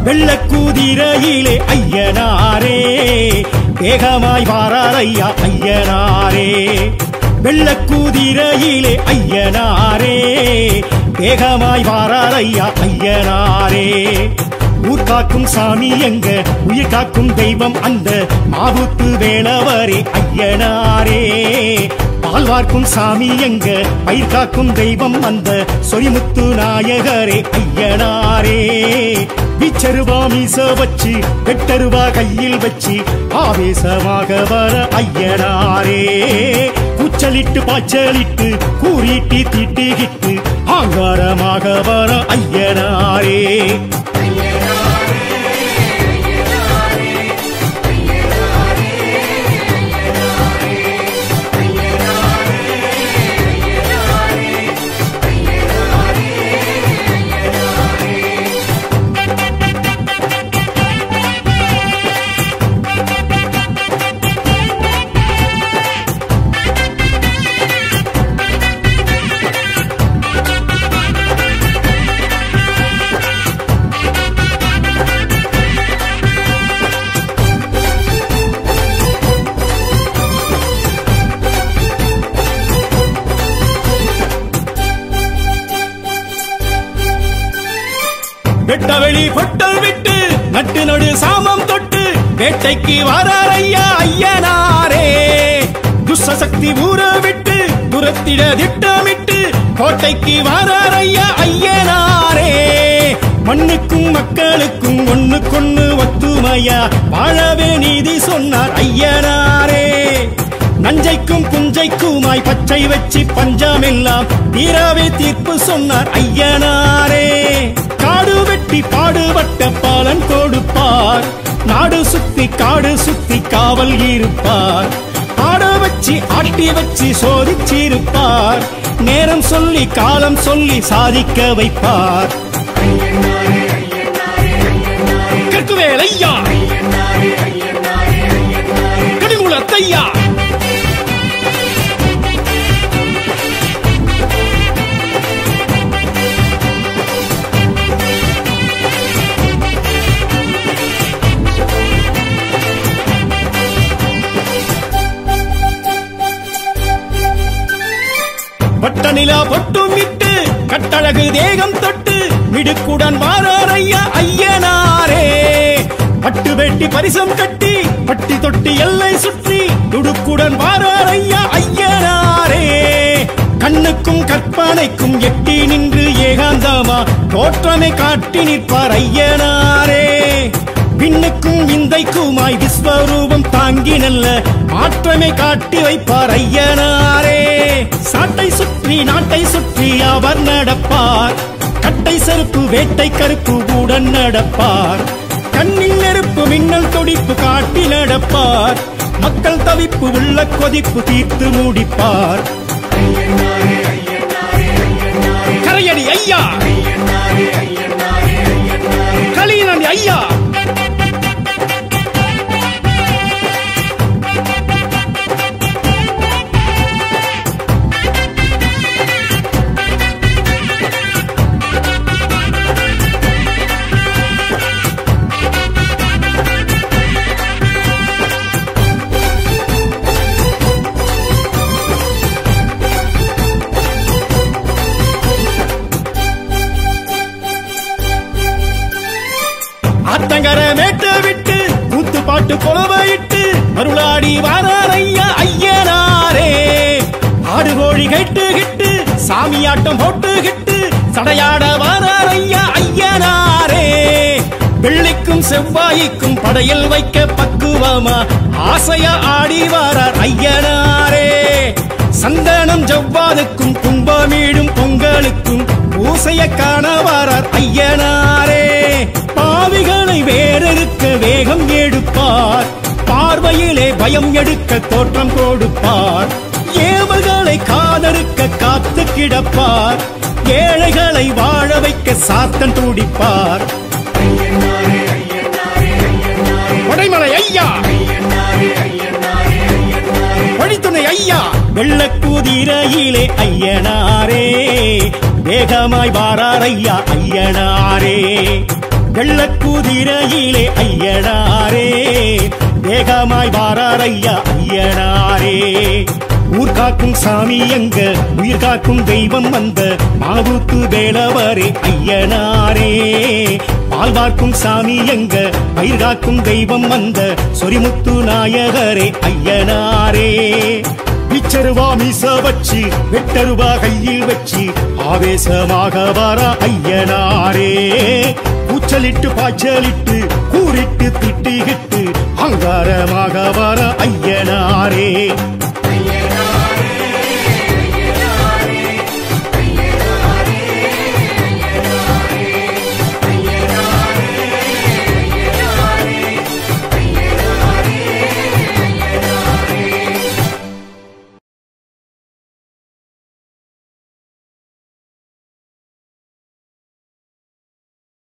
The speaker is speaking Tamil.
வெள்ளக்கூதிரையிலே ஐயனாரே வேகமாய் வாரார் ஐயா ஐயனாரே வெள்ளக்கூதிரையிலே ஐயனாரே வேகமாய் வாரார் ஐயா ஐயனாரே ஊர் காக்கும் சாமி எங்க உயிர் காக்கும் தெய்வம் அந்த மாவுத்து வேளவரே ஐயனாரே பால் வார்க்கும் சாமி எங்க பயிர் காக்கும் தெய்வம் அந்த சொரிமுத்து நாயகரே ஐயனாரே விச்சருவா மீச வச்சு வெட்டருவா கையில் வச்சு ஆவேசமாக வர ஐயனாரே கூச்சலிட்டு பாய்ச்சலிட்டு கூறிட்டு தீட்டிகிட்டு ஆங்காரமாக வர ஐயனாரே வெட்டவெளி பொட்டல் விட்டு நட்டு நடு சாமம் தொட்டு வேட்டைக்கு வரார் ஐயா ஐயனாரே துஷ்சக்தி ஊற விட்டு துரத்திட திட்டமிட்டு கோட்டைக்கு வரார் ஐயா ஐயனாரே மண்ணுக்கும் மக்களுக்கும் ஒண்ணுக்கொண்ணு ஒத்துமையா வாழவே நீதி சொன்னார் ஐயனாரே நஞ்சைக்கும் புஞ்சைக்குமாய் பச்சை வச்சு பஞ்சமெல்லாம் தீராவே தீர்ப்பு சொன்னார் ஐயனாரே காடு வெட்டி பாடுபட்ட பாலன் கொடுப்பார் நாடு சுத்தி காடு சுத்தி காவல் இருப்பார் ஆட வச்சு ஆட்டி வச்சு சோதிச்சிருப்பார் நேரம் சொல்லி காலம் சொல்லி சாதிக்க வைப்பார் கற்குவேல் ஐயா கடிமுலத்தையா பட்ட நிலா பொட்டும் இட்டு கட்டழகு தேகம் தொட்டு மிடுக்குடன் வாரார் ஐயா ஐயனாரே பட்டு வெட்டி பரிசம் கட்டி பட்டி தொட்டி எல்லை சுற்றி துடுக்குடன் வாரார் ஐயா ஐயனாரே கண்ணுக்கும் கற்பனைக்கும் எட்டி நின்று ஏகாந்தமா தோற்றமை காட்டி நிற்பார் ஐயனாரே விண்ணுக்கும் விந்தைக்குமாய் விஸ்வரூபம் தாங்கி நல்ல மாற்றமை காட்டி வைப்பார் ஐயனாரே சாட்டை சுற்றி நாட்டை சுற்றி அவர் நடப்பார் கட்டை செருப்பு வேட்டை கருப்பு உடன் நடப்பார் கண்ணில் நெருப்பு மின்னல் துடிப்பு காட்டி நடப்பார் மக்கள் தவிப்பு உள்ள கொதிப்பு தீர்த்து முடிப்பார் கரையடி ஐயா கலியனடி ஐயா ஆத்தங்கர மேட்ட விட்டு கூத்து பாட்டு கொலவையிட்டு அருளாடி வாரார் ஐயா ஐயனாரே ஆடு கோழி கட்டு கிட்டு சாமியாட்டம் போட்டு கிட்டு சடையாட வாரார் ஐயா ஐயனாரே வெள்ளிக்கும் செவ்வாய்க்கும் படையில் வைக்க பக்குவமா ஆசையா ஆடி வாரார் ஐயனாரே சந்தனம் ஜவ்வாதுக்கும் கும்பமீடும் பொங்கலுக்கும் பூசைய காண வாரார் ஐயனாரே பாவிகளை வேறெடுக்க வேகம் எடுப்பார் பார்வையிலே பயம் எடுக்க தோற்றம் கொடுப்பார் ஏவல்களை காதறுக்க காத்து கிடப்பார் ஏழைகளை வாழ வைக்க சாத்தன் துடிப்பார் கொடைமலை ஐயா வழித்துணை ஐயா வெள்ளக்கூதிரையிலே ஐயனாரே வேகமாய் வாரார் ஐயா ஐயனாரே வெள்ளக்குதிரையிலே ஐயனாரே வேகமாய் வாரார் ஐயா ஐயனாரே ஊர் காக்கும் சாமி எங்க உயிர் காக்கும் தெய்வம் வந்த மாவுத்து வேலவரே ஐயனாரே பால் பார்க்கும் சாமி எங்க பயிர் காக்கும் தெய்வம் வந்த சொரிமுத்து நாயகரே ஐயனாரே பிச்சருவா மீச வச்சு வெட்டருவா கையில் வச்சு ஆவேசமாக வர ஐயனாரே கூச்சலிட்டு பாய்ச்சலிட்டு கூறிட்டு திட்டிகிட்டு அங்காரமாக வர ஐயனாரே